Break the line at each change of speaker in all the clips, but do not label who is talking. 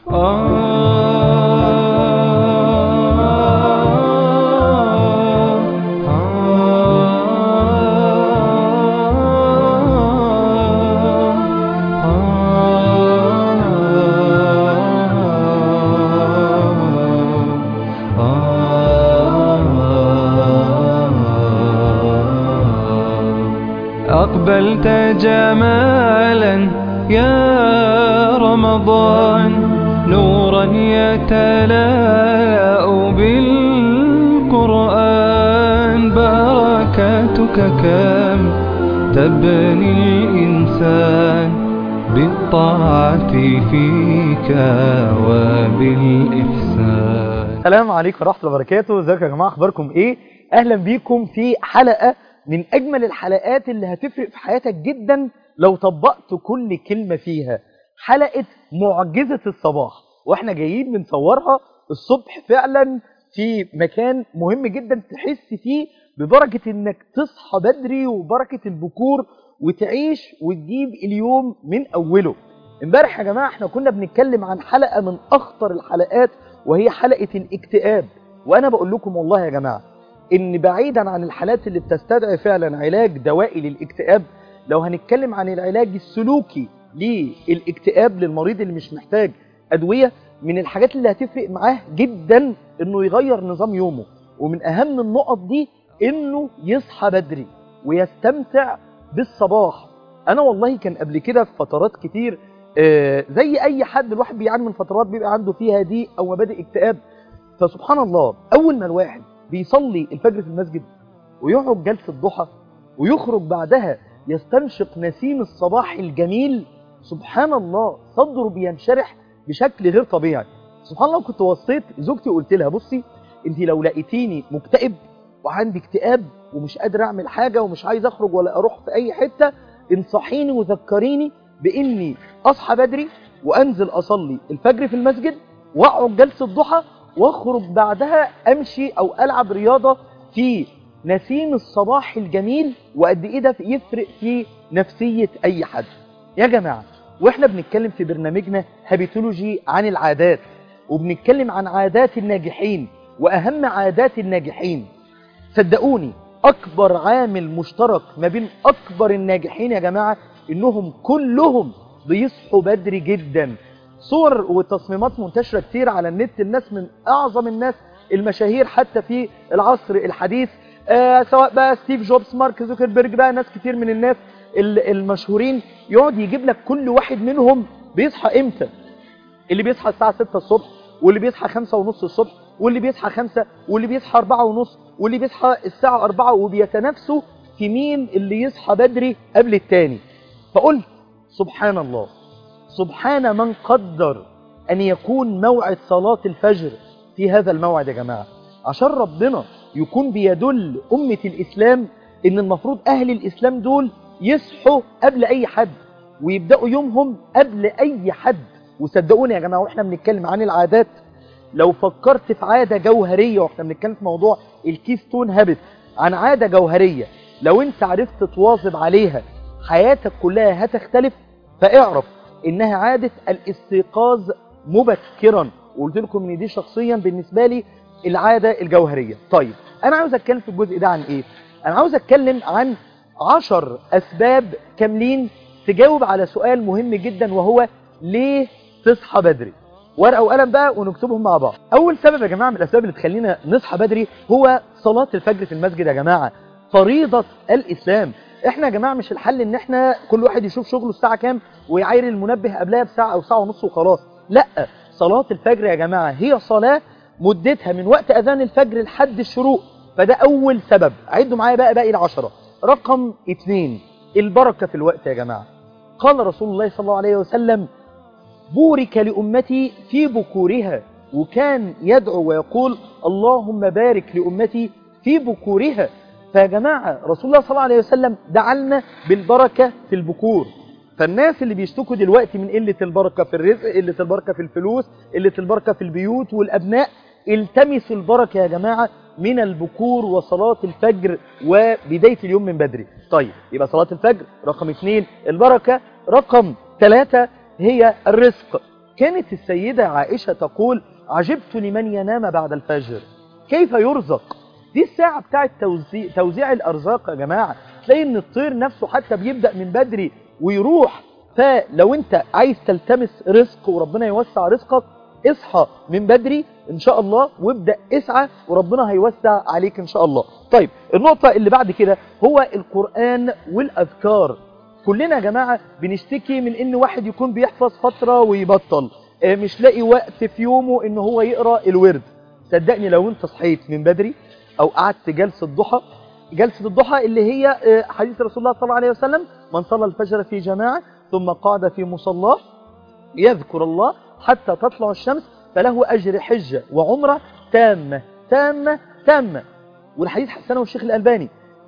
أقبلت جمالا يا رمضان نورا يتلاء بالقرآن بركاتك كم تبني الإنسان بالطاعة فيك وبالإحسان
السلام عليكم ورحمة الله وبركاته ازيكم يا جماعة اخباركم ايه اهلا بيكم في حلقة من اجمل الحلقات اللي هتفرق في حياتك جدا لو طبقت كل كلمة فيها حلقة معجزة الصباح واحنا جايين بنصورها الصبح فعلا في مكان مهم جدا تحس فيه ببركة انك تصحى بدري وبركة البكور وتعيش وتجيب اليوم من اوله امبارح يا جماعة احنا كنا بنتكلم عن حلقة من اخطر الحلقات وهي حلقة الاكتئاب وانا بقول لكم والله يا جماعة ان بعيدا عن الحالات اللي بتستدعي فعلا علاج دوائي للاكتئاب لو هنتكلم عن العلاج السلوكي للاكتئاب للمريض اللي مش محتاج ادوية من الحاجات اللي هتفرق معاه جدا انه يغير نظام يومه ومن اهم النقط دي انه يصحى بدري ويستمتع بالصباح انا والله كان قبل كده في فترات كتير آه زي اي حد الواحد بيعاني من فترات بيبقى عنده فيها دي او مبادئ اكتئاب فسبحان الله اول ما الواحد بيصلي الفجر في المسجد ويقعد جلسة ضحى ويخرج بعدها يستنشق نسيم الصباح الجميل سبحان الله صدره بينشرح بشكل غير طبيعي سبحان الله كنت وصيت زوجتي وقلت لها بصي انت لو لقيتيني مكتئب وعندي اكتئاب ومش قادر اعمل حاجة ومش عايز اخرج ولا اروح في اي حتة انصحيني وذكريني باني اصحى بدري وانزل اصلي الفجر في المسجد واقعد جلسة ضحى واخرج بعدها امشي او العب رياضة في نسيم الصباح الجميل وقد ايه ده يفرق في نفسية اي حد يا جماعة واحنا بنتكلم في برنامجنا هابيتولوجي عن العادات وبنتكلم عن عادات الناجحين واهم عادات الناجحين صدقوني اكبر عامل مشترك ما بين اكبر الناجحين يا جماعة انهم كلهم بيصحوا بدري جدا صور وتصميمات منتشرة كتير على النت الناس من أعظم الناس المشاهير حتى في العصر الحديث آه سواء بقى ستيف جوبز مارك زوكربيرج بقى ناس كتير من الناس المشهورين يقعد يجيب لك كل واحد منهم بيصحى امتى اللي بيصحى الساعة 6 الصبح واللي بيصحى 5 ونص الصبح واللي بيصحى 5 واللي بيصحى 4 ونص واللي بيصحى الساعة 4 وبيتنافسوا في مين اللي يصحى بدري قبل التاني فقلت سبحان الله سبحان من قدر أن يكون موعد صلاة الفجر في هذا الموعد يا جماعة عشان ربنا يكون بيدل أمة الإسلام إن المفروض أهل الإسلام دول يصحوا قبل أي حد ويبدأوا يومهم قبل أي حد وصدقوني يا جماعة وإحنا بنتكلم عن العادات لو فكرت في عادة جوهرية وإحنا بنتكلم في موضوع الكيستون هابت عن عادة جوهرية لو أنت عرفت تواظب عليها حياتك كلها هتختلف فاعرف انها عادة الاستيقاظ مبكرا وقلت لكم ان دي شخصيا بالنسبة لي العادة الجوهرية طيب انا عاوز اتكلم في الجزء ده عن ايه انا عاوز اتكلم عن عشر اسباب كاملين تجاوب على سؤال مهم جدا وهو ليه تصحى بدري ورقة وقلم بقى ونكتبهم مع بعض اول سبب يا جماعة من الاسباب اللي تخلينا نصحى بدري هو صلاة الفجر في المسجد يا جماعة فريضة الاسلام احنا يا جماعة مش الحل ان احنا كل واحد يشوف شغله الساعة كام ويعاير المنبه قبلها بساعة او ساعة ونص وخلاص لا صلاة الفجر يا جماعة هي صلاة مدتها من وقت اذان الفجر لحد الشروق فده اول سبب عدوا معايا بقى باقي العشرة رقم اتنين البركة في الوقت يا جماعة قال رسول الله صلى الله عليه وسلم بورك لأمتي في بكورها وكان يدعو ويقول اللهم بارك لأمتي في بكورها فيا جماعة رسول الله صلى الله عليه وسلم دعلنا بالبركة في البكور فالناس اللي بيشتكوا دلوقتي من قلة البركة في الرزق قلة البركة في الفلوس قلة البركة في البيوت والأبناء التمسوا البركة يا جماعة من البكور وصلاة الفجر وبداية اليوم من بدري طيب يبقى صلاة الفجر رقم اثنين البركة رقم ثلاثة هي الرزق كانت السيدة عائشة تقول عجبت لمن ينام بعد الفجر كيف يرزق دي الساعة بتاعت توزيع, توزيع الأرزاق يا جماعة تلاقي ان الطير نفسه حتى بيبدأ من بدري ويروح فلو انت عايز تلتمس رزق وربنا يوسع رزقك اصحى من بدري ان شاء الله وابدأ اسعى وربنا هيوسع عليك ان شاء الله طيب النقطة اللي بعد كده هو القرآن والأذكار كلنا يا جماعة بنشتكي من ان واحد يكون بيحفظ فترة ويبطل اه مش لاقي وقت في يومه ان هو يقرأ الورد صدقني لو انت صحيت من بدري او قعدت جلسة ضحى جلسة الضحى اللي هي اه حديث رسول الله صلى الله عليه وسلم من صلى الفجر في جماعة ثم قعد في مصلاه يذكر الله حتى تطلع الشمس فله أجر حجة وعمرة تامة تامة تامة والحديث حسنه الشيخ الألباني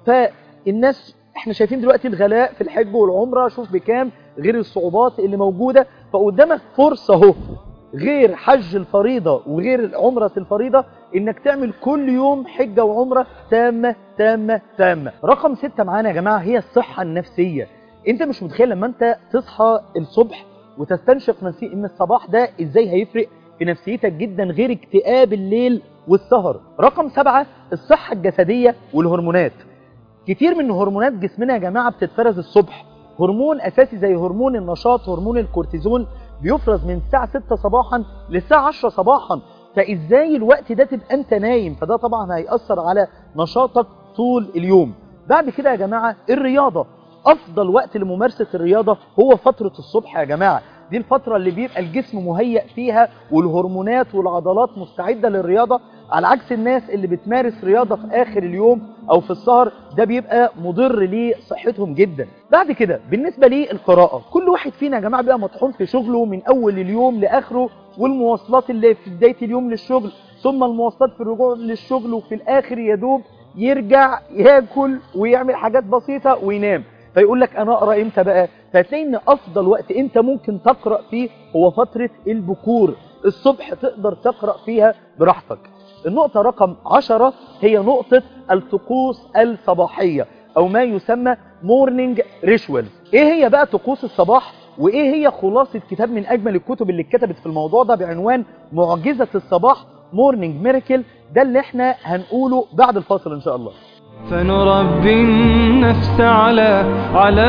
فالناس احنا شايفين دلوقتي الغلاء في الحج والعمرة شوف بكام غير الصعوبات اللي موجودة فقدامك فرصة اهو غير حج الفريضة وغير عمرة الفريضة انك تعمل كل يوم حجة وعمرة تامة تامة تامة رقم ستة معانا يا جماعة هي الصحة النفسية انت مش متخيل لما انت تصحى الصبح وتستنشق نسي ان الصباح ده ازاي هيفرق في نفسيتك جدا غير اكتئاب الليل والسهر رقم سبعة الصحة الجسدية والهرمونات كتير من هرمونات جسمنا يا جماعة بتتفرز الصبح هرمون أساسي زي هرمون النشاط هرمون الكورتيزون بيفرز من الساعة 6 صباحا للساعة 10 صباحا فإزاي الوقت ده تبقى أنت نايم فده طبعا هيأثر على نشاطك طول اليوم بعد كده يا جماعة الرياضة أفضل وقت لممارسة الرياضة هو فترة الصبح يا جماعة دي الفترة اللي بيبقى الجسم مهيأ فيها والهرمونات والعضلات مستعدة للرياضة على عكس الناس اللي بتمارس رياضة في آخر اليوم أو في السهر ده بيبقى مضر لصحتهم جدا بعد كده بالنسبة للقراءة كل واحد فينا يا جماعة بيبقى مطحون في شغله من أول اليوم لآخره والمواصلات اللي في بداية اليوم للشغل ثم المواصلات في الرجوع للشغل وفي الآخر يدوب يرجع ياكل ويعمل حاجات بسيطة وينام فيقول لك انا اقرا امتى بقى فتلاقي ان افضل وقت انت ممكن تقرا فيه هو فتره البكور الصبح تقدر تقرا فيها براحتك النقطه رقم عشرة هي نقطه الطقوس الصباحيه او ما يسمى مورنينج ريشوالز ايه هي بقى طقوس الصباح وايه هي خلاصه كتاب من اجمل الكتب اللي اتكتبت في الموضوع ده بعنوان معجزه الصباح مورنينج ميراكل ده اللي احنا هنقوله بعد الفاصل ان شاء الله
فنربي النفس على على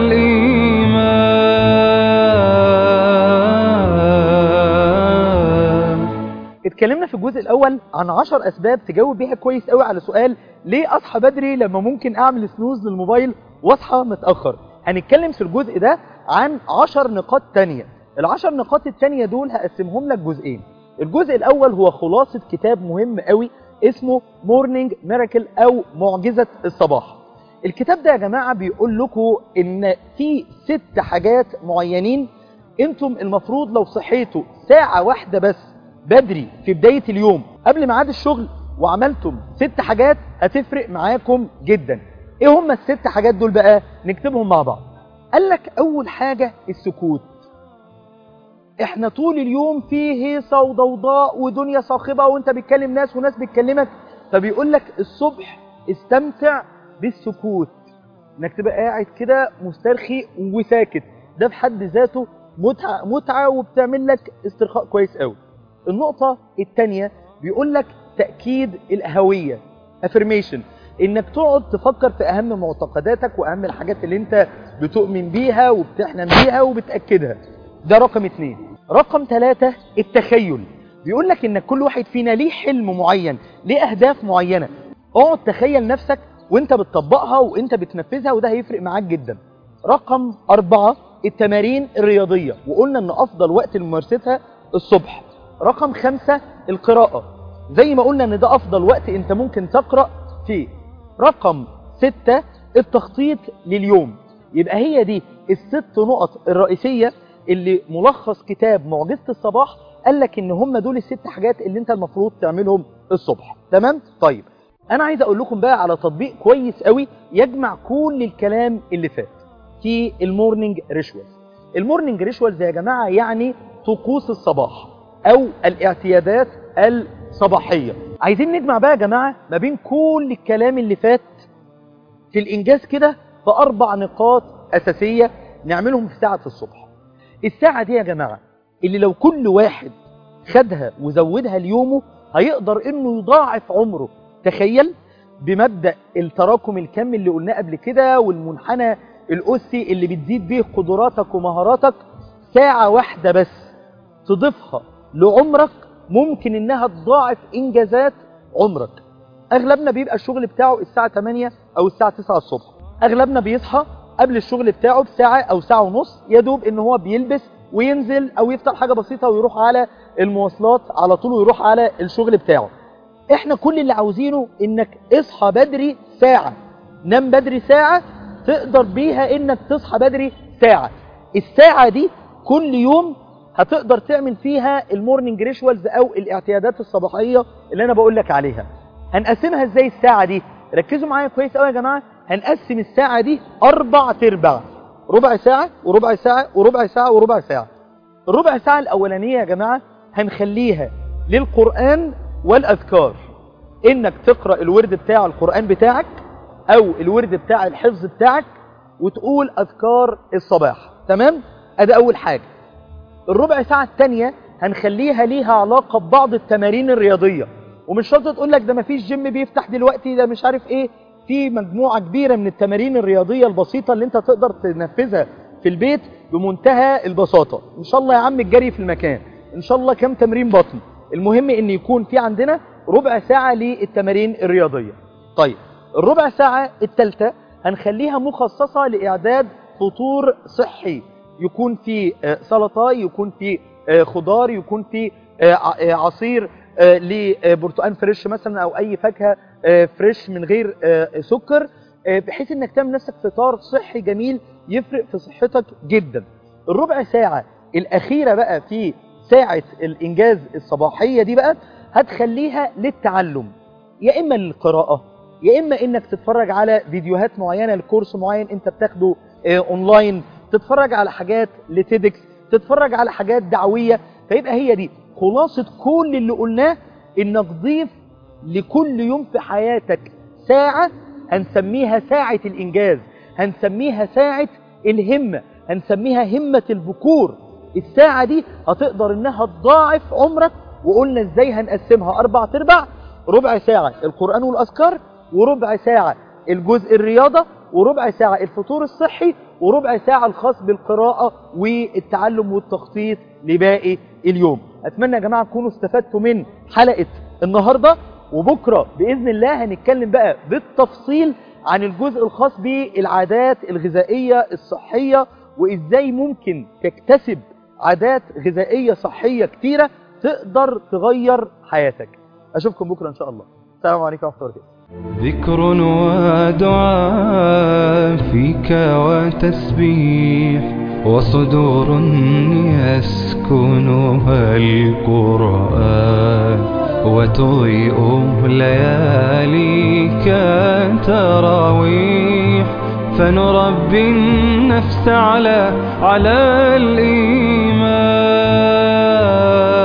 الإيمان
اتكلمنا في الجزء الأول عن عشر أسباب تجاوب بيها كويس قوي على سؤال ليه أصحى بدري لما ممكن أعمل سنوز للموبايل وأصحى متأخر هنتكلم في الجزء ده عن عشر نقاط تانية العشر نقاط التانية دول هقسمهم لك جزئين الجزء الأول هو خلاصة كتاب مهم قوي اسمه مورنينج ميراكل او معجزة الصباح الكتاب ده يا جماعة بيقول لكم ان في ست حاجات معينين انتم المفروض لو صحيتوا ساعة واحدة بس بدري في بداية اليوم قبل ميعاد الشغل وعملتم ست حاجات هتفرق معاكم جدا ايه هم الست حاجات دول بقى نكتبهم مع بعض قال لك اول حاجة السكوت احنا طول اليوم في هيصة وضوضاء ودنيا صاخبة وانت بتكلم ناس وناس بتكلمك فبيقول لك الصبح استمتع بالسكوت انك تبقى قاعد كده مسترخي وساكت ده في حد ذاته متعة, متعة وبتعمل لك استرخاء كويس قوي النقطة التانية بيقول لك تأكيد الهوية affirmation انك تقعد تفكر في اهم معتقداتك واهم الحاجات اللي انت بتؤمن بيها وبتحلم بيها وبتأكدها ده رقم اتنين رقم ثلاثة التخيل بيقول لك ان كل واحد فينا ليه حلم معين ليه اهداف معينة اقعد تخيل نفسك وانت بتطبقها وانت بتنفذها وده هيفرق معاك جدا رقم أربعة التمارين الرياضية وقلنا ان افضل وقت لممارستها الصبح رقم خمسة القراءة زي ما قلنا ان ده افضل وقت انت ممكن تقرأ فيه رقم ستة التخطيط لليوم يبقى هي دي الست نقط الرئيسية اللي ملخص كتاب معجزة الصباح قال لك ان هم دول الست حاجات اللي انت المفروض تعملهم الصبح تمام طيب انا عايز اقول لكم بقى على تطبيق كويس قوي يجمع كل الكلام اللي فات في المورنينج ريشوالز المورنينج ريشوالز يا جماعة يعني طقوس الصباح او الاعتيادات الصباحية عايزين نجمع بقى يا جماعة ما بين كل الكلام اللي فات في الانجاز كده في اربع نقاط اساسية نعملهم في ساعة الصبح الساعة دي يا جماعة اللي لو كل واحد خدها وزودها ليومه هيقدر انه يضاعف عمره تخيل بمبدأ التراكم الكمي اللي قلناه قبل كده والمنحنى الأسي اللي بتزيد به قدراتك ومهاراتك ساعة واحدة بس تضيفها لعمرك ممكن انها تضاعف انجازات عمرك اغلبنا بيبقى الشغل بتاعه الساعة 8 او الساعة 9 الصبح اغلبنا بيصحى قبل الشغل بتاعه بساعة او ساعة ونص يدوب ان هو بيلبس وينزل او يفتح حاجة بسيطة ويروح على المواصلات على طول ويروح على الشغل بتاعه احنا كل اللي عاوزينه انك اصحى بدري ساعة نام بدري ساعة تقدر بيها انك تصحى بدري ساعة الساعة دي كل يوم هتقدر تعمل فيها المورنينج ريشوالز او الاعتيادات الصباحية اللي انا بقول لك عليها هنقسمها ازاي الساعة دي ركزوا معايا كويس قوي يا جماعة هنقسم الساعة دي اربع تربع ربع ساعة وربع ساعة وربع ساعة وربع ساعة الربع ساعة الاولانية يا جماعة هنخليها للقرآن والاذكار انك تقرأ الورد بتاع القرآن بتاعك او الورد بتاع الحفظ بتاعك وتقول اذكار الصباح تمام ادي اول حاجة الربع ساعة التانية هنخليها ليها علاقة ببعض التمارين الرياضية ومش شرط تقول لك ده مفيش جيم بيفتح دلوقتي ده مش عارف ايه في مجموعة كبيرة من التمارين الرياضية البسيطة اللي انت تقدر تنفذها في البيت بمنتهى البساطة ان شاء الله يا عم الجري في المكان ان شاء الله كم تمرين بطن المهم ان يكون في عندنا ربع ساعة للتمارين الرياضية طيب الربع ساعة التالتة هنخليها مخصصة لإعداد فطور صحي يكون في سلطة يكون في خضار يكون في عصير لبرتقان فريش مثلا أو أي فاكهة فريش من غير سكر بحيث انك تعمل نفسك فطار صحي جميل يفرق في صحتك جدا الربع ساعة الأخيرة بقى في ساعة الإنجاز الصباحية دي بقى هتخليها للتعلم يا إما للقراءة يا إما إنك تتفرج على فيديوهات معينة لكورس معين أنت بتاخده آه أونلاين تتفرج على حاجات لتيدكس تتفرج على حاجات دعوية فيبقى هي دي خلاصة كل اللي قلناه إنك ضيف لكل يوم في حياتك ساعة هنسميها ساعة الإنجاز هنسميها ساعة الهمة هنسميها همة البكور الساعة دي هتقدر إنها تضاعف عمرك وقلنا إزاي هنقسمها أربع تربع ربع ساعة القرآن والأذكار وربع ساعة الجزء الرياضة وربع ساعة الفطور الصحي وربع ساعة الخاص بالقراءة والتعلم والتخطيط لباقي اليوم أتمنى يا جماعة تكونوا استفدتوا من حلقة النهاردة وبكرة بإذن الله هنتكلم بقى بالتفصيل عن الجزء الخاص بالعادات الغذائية الصحية وإزاي ممكن تكتسب عادات غذائية صحية كتيرة تقدر تغير حياتك أشوفكم بكرة إن شاء الله السلام عليكم ورحمة الله وبركاته
ذكر ودعاء فيك وتسبيح وصدور يسكنها القرآن وتضيء لياليك تراويح فنربي النفس على على الإيمان